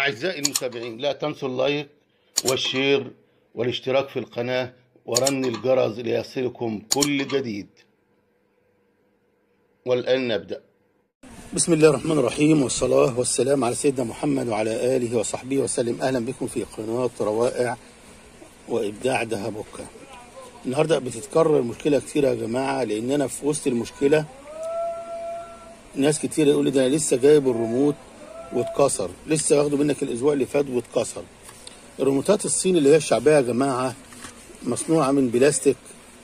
أعزائي المتابعين لا تنسوا اللايك والشير والاشتراك في القناة ورن الجرس ليصلكم كل جديد والآن نبدأ بسم الله الرحمن الرحيم والصلاة والسلام على سيدنا محمد وعلى آله وصحبه وسلم أهلا بكم في قناة روائع وإبداع دهبوكا النهاردة بتتكرر مشكلة كتير يا جماعة لأن أنا في وسط المشكلة ناس كتير يقول لي ده أنا لسه جايب الريموت واتكسر لسه واخده منك الأسبوع اللي فات واتكسر الريموتات الصين اللي هي الشعبية يا جماعة مصنوعة من بلاستيك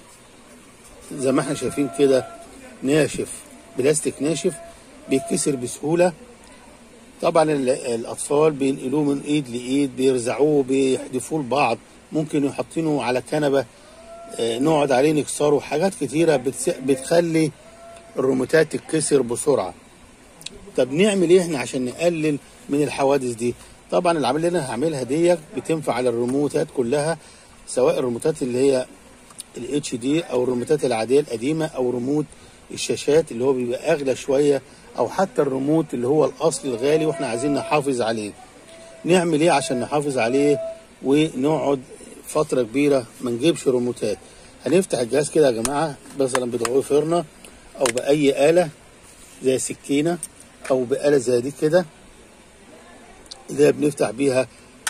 زي ما احنا شايفين كده ناشف بلاستيك ناشف بيتكسر بسهولة طبعا ال- الأطفال بينقلوه من إيد لإيد بيرزعوه بيحدفوه لبعض ممكن يحطينه على كنبة آه، نقعد عليه نكسره حاجات كتيرة بتس- بتخلي الريموتات تتكسر بسرعة طب نعمل ايه احنا عشان نقلل من الحوادث دي طبعا العمليه اللي انا هعملها ديت بتنفع على الريموتات كلها سواء الريموتات اللي هي الاتش دي او الريموتات العاديه القديمه او ريموت الشاشات اللي هو بيبقى اغلى شويه او حتى الريموت اللي هو الاصل الغالي واحنا عايزين نحافظ عليه نعمل ايه عشان نحافظ عليه ونقعد فتره كبيره ما نجيبش ريموتات هنفتح الجهاز كده يا جماعه مثلا بضوافرنا او باي اله زي سكينه او بآلة زي دي كده اللي هي بنفتح بيها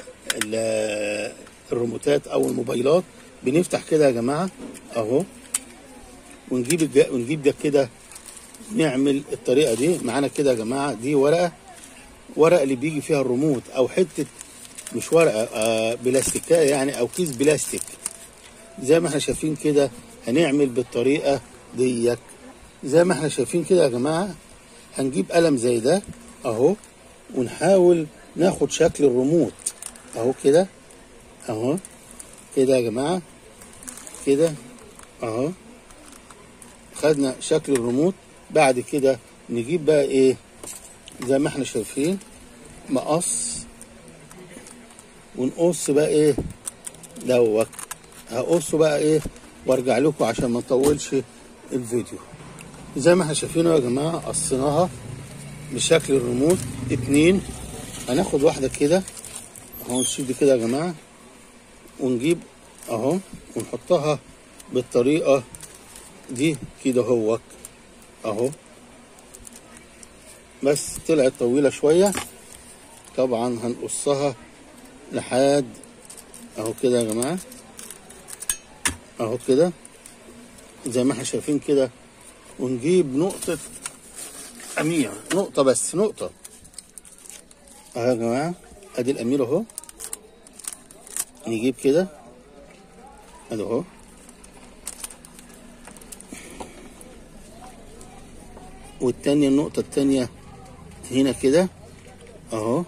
ال- الريموتات او الموبايلات بنفتح كده يا جماعه اهو ونجيب الج... ونجيب ده كده نعمل الطريقه دي معانا كده يا جماعه دي ورقه ورقه اللي بيجي فيها الريموت او حته مش ورقه آه بلاستيكيه يعني او كيس بلاستيك زي ما احنا شايفين كده هنعمل بالطريقه ديت زي ما احنا شايفين كده يا جماعه هنجيب قلم زي ده اهو ونحاول ناخد شكل الريموت اهو كده اهو كده يا جماعه كده اهو خدنا شكل الريموت بعد كده نجيب بقى ايه زي ما احنا شايفين مقص ونقص بقى ايه دوت هقصه بقى ايه وارجع لكم عشان ما نطولش الفيديو زي ما احنا شايفينه يا جماعه قصيناها بشكل الريموت اتنين هناخد واحده كده اهو نشيل دي كده يا جماعه ونجيب اهو ونحطها بالطريقه دي كده هو اهو بس طلعت طويله شويه طبعا هنقصها لحد اهو كده يا جماعه اهو كده زي ما احنا شايفين كده ونجيب نقطة أمير نقطة بس نقطة أهو يا جماعة أدي الأمير أهو نجيب كده أدي أهو والتانية النقطة التانية هنا كده أهو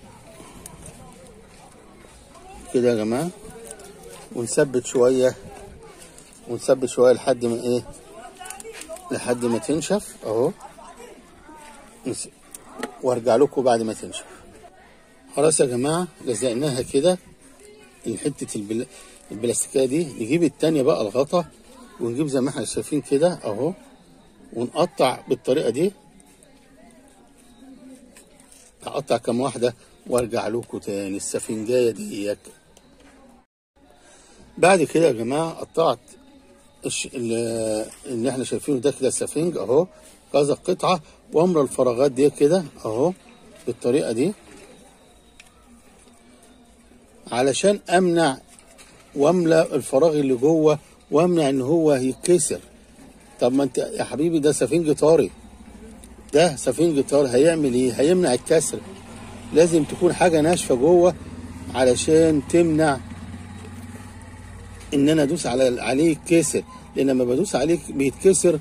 كده يا جماعة ونثبت شوية ونثبت شوية لحد ما إيه لحد ما تنشف اهو نس- وارجع لكم بعد ما تنشف خلاص يا جماعه لزقناها كده حته البل... البلاستيكيه دي نجيب التانية بقى الغطا ونجيب زي ما احنا شايفين كده اهو ونقطع بالطريقه دي هقطع كام واحده وارجع لكم تاني السفنجايه ديت بعد كده يا جماعه قطعت الش... ال- اللي احنا شايفينه ده كده سفنج اهو كذا قطعه واملى الفراغات دي كده اهو بالطريقه دي علشان امنع واملى الفراغ اللي جوه وامنع ان هو يتكسر طب ما انت يا حبيبي ده سفنج طاري ده سفنج طاري هيعمل ايه هيمنع الكسر لازم تكون حاجه ناشفه جوه علشان تمنع ان انا ادوس على عليه يتكسر لان لما بدوس عليه بيتكسر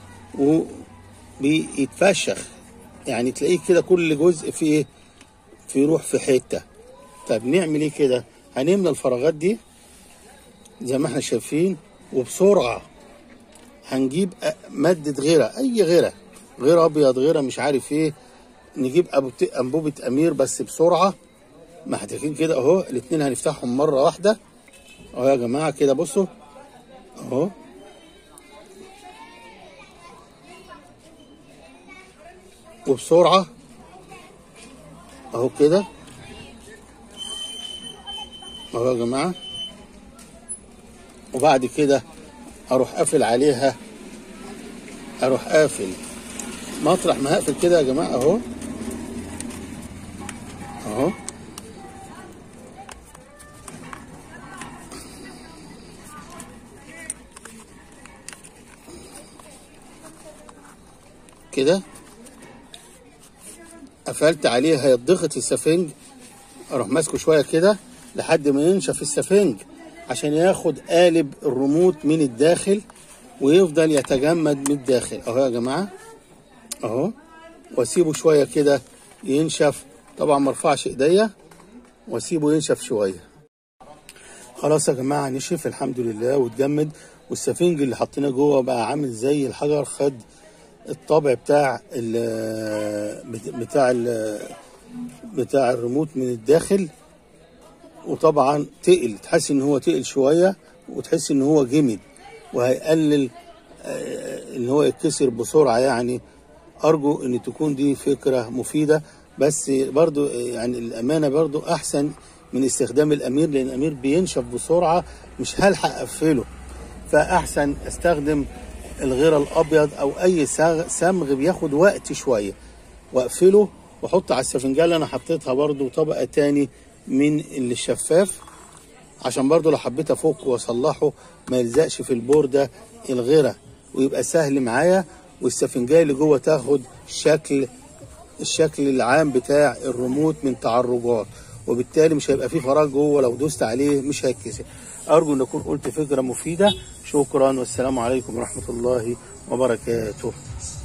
وبيتفشخ يعني تلاقيه كده كل جزء فيه ايه في روح في حته طب نعمل ايه كده هنملى الفراغات دي زي ما احنا شايفين وبسرعه هنجيب أ- ماده غيره اي غيره غير ابيض غيره مش عارف ايه نجيب أبو- انبوبه امير بس بسرعه محتاجين كده اهو الاتنين هنفتحهم مره واحده اهو يا جماعه كده بصوا اهو وبسرعه اهو كده اهو يا جماعه وبعد كده اروح قافل عليها اروح قافل مطرح ما هقفل كده يا جماعه اهو اهو كده قفلت عليه هيضغط السفنج اروح ماسكه شويه كده لحد ما ينشف السفنج عشان ياخد قالب الريموت من الداخل ويفضل يتجمد من الداخل اهو يا جماعه اهو واسيبه شويه كده ينشف طبعا ما ارفعش ايديا واسيبه ينشف شويه خلاص يا جماعه نشف الحمد لله واتجمد والسفنج اللي حطيناه جوه بقى عامل زي الحجر خد الطابع بتاع ال بتاع ال بتاع الريموت من الداخل وطبعا تقل تحس ان هو تقل شويه وتحس ان هو جمد وهيقلل آه، ان هو يتكسر بسرعه يعني ارجو ان تكون دي فكره مفيده بس برضو آه، يعني الامانه برضو احسن من استخدام الامير لان الامير بينشف بسرعه مش هلحق اقفله فاحسن استخدم الغير الابيض او اي ساغ- صمغ بياخد وقت شويه واقفله واحط على السفنجه اللي انا حطيتها برضو طبقه تاني من الشفاف عشان برضو لو حبيت افك واصلحه ما يلزقش في البورده الغيره ويبقى سهل معايا والسفنجايه اللي جوه تاخد شكل الشكل العام بتاع الريموت من تعرجات وبالتالي مش هيبقى فيه فراغ جوه لو دوست عليه مش هيتكسر ارجو ان اكون قلت فكره مفيده شكرا والسلام عليكم ورحمه الله وبركاته